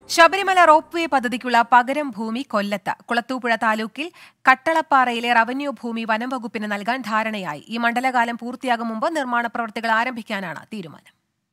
Sabarimala rope way പദ്ധതിക്കുള്ള പകരം ഭൂമി കൊല്ലത്ത് കുളത്തൂപ്പുഴ താലൂക്കിൽ കട്ടളപ്പാറയിലെ റവന്യൂ ഭൂമി വനം വകുപ്പിന് നൽകാൻ ധാരണയായി ഈ മണ്ഡലകാലം പൂർത്തിയാകും മുമ്പ് നിർമ്മാണ പ്രവർത്തികൾ ആരംഭിക്കാനാണ് തീരുമാനം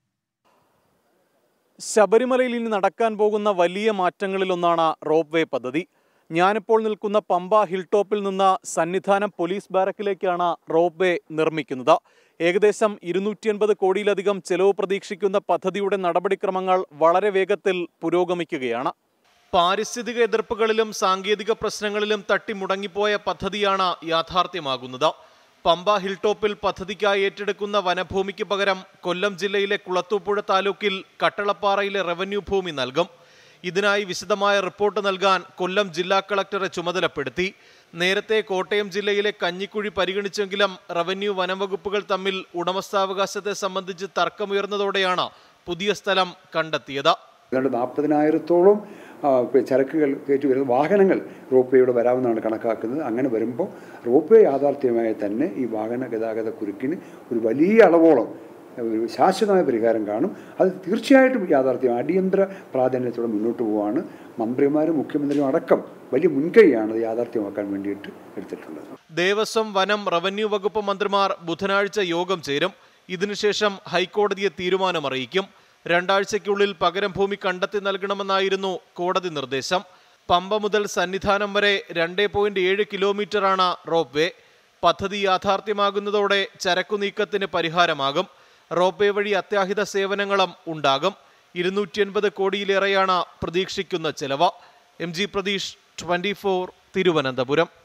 ശബരിമലയിൽ ഇനി നടക്കാൻ പോകുന്ന വലിയ മാറ്റങ്ങളിലൊന്നാണ് റോപ്പ് വേ പദ്ധതി ഞാനിപ്പോൾ നിൽക്കുന്ന പമ്പ ഹിൽ ടോപ്പിൽ നിന്ന് സന്നിധാനം പോലീസ് ബാരക്കിലേക്കാണ് റോപ്പ് വേ നിർമ്മിക്കുന്നത് ഏകദേശം ഇരുന്നൂറ്റി അൻപത് കോടിയിലധികം ചെലവ് പ്രതീക്ഷിക്കുന്ന പദ്ധതിയുടെ നടപടിക്രമങ്ങൾ വളരെ വേഗത്തിൽ പുരോഗമിക്കുകയാണ് പാരിസ്ഥിതിക എതിർപ്പുകളിലും സാങ്കേതിക പ്രശ്നങ്ങളിലും തട്ടിമുടങ്ങിപ്പോയ പദ്ധതിയാണ് യാഥാർത്ഥ്യമാകുന്നത് പമ്പ ഹിൽ ടോപ്പിൽ പദ്ധതിക്കായി ഏറ്റെടുക്കുന്ന വനഭൂമിക്ക് പകരം കൊല്ലം ജില്ലയിലെ കുളത്തൂപ്പുഴ താലൂക്കിൽ കട്ടളപ്പാറയിലെ റവന്യൂ ഭൂമി നൽകും ഇതിനായി വിശദമായ റിപ്പോർട്ട് നൽകാൻ കൊല്ലം ജില്ലാ കളക്ടറെ ചുമതലപ്പെടുത്തി നേരത്തെ കോട്ടയം ജില്ലയിലെ കഞ്ഞിക്കുഴി പരിഗണിച്ചെങ്കിലും റവന്യൂ വനംവകുപ്പുകൾ തമ്മിൽ ഉടമസ്ഥാവകാശത്തെ സംബന്ധിച്ച് തർക്കമുയർന്നതോടെയാണ് പുതിയ സ്ഥലം കണ്ടെത്തിയത് ഏതാണ്ട് നാൽപ്പതിനായിരത്തോളം ആ, ചരക്കുകൾ കയറ്റി വരുന്ന വാഹനങ്ങൾ റോപ്പ് വേയുടെ വരാമെന്നാണ് കണക്കാക്കുന്നത് അങ്ങനെ വരുമ്പോൾ റോപ്പ് വേ യാഥാർത്ഥ്യമായി തന്നെ ഈ വാഹന ഗതാഗത കുരുക്കിന് ഒരു വലിയ അളവോളം ഒരു ശാശ്വതമായ പരിഹാരം കാണും അത് തീർച്ചയായിട്ടും യാഥാർത്ഥ്യം അടിയന്തര പ്രാധാന്യത്തോടെ മുന്നോട്ട് പോവുകയാണ് മന്ത്രിമാരും മുഖ്യമന്ത്രിയും അടക്കം വലിയ മുൻകൈയാണ് അത് യാഥാർത്ഥ്യമാക്കാൻ വേണ്ടിയിട്ട് എടുത്തിട്ടുള്ളത് ദേവസ്വം വനം റവന്യൂ വകുപ്പ് മന്ത്രിമാർ ബുധനാഴ്ച യോഗം ചേരും ഇതിനുശേഷം ഹൈക്കോടതിയെ തീരുമാനമറിയിക്കും രണ്ടാഴ്ചയ്ക്കുള്ളിൽ പകരം ഭൂമി കണ്ടെത്തി നൽകണമെന്നായിരുന്നു കോടതി നിർദ്ദേശം പമ്പ മുതൽ സന്നിധാനം വരെ രണ്ട് പോയിന്റ് ഏഴ് കിലോമീറ്ററാണ് റോപ്പ് വേ പദ്ധതി യാഥാർത്ഥ്യമാകുന്നതോടെ ചരക്കു നീക്കത്തിന് പരിഹാരമാകും റോപ്പ് വേ വഴി അത്യാഹിത സേവനങ്ങളും ഉണ്ടാകും ഇരുന്നൂറ്റി എൺപത് കോടിയിലേറെയാണ് പ്രതീക്ഷിക്കുന്ന ചെലവ് M G Prateesh twenty four Thiruvananthapuram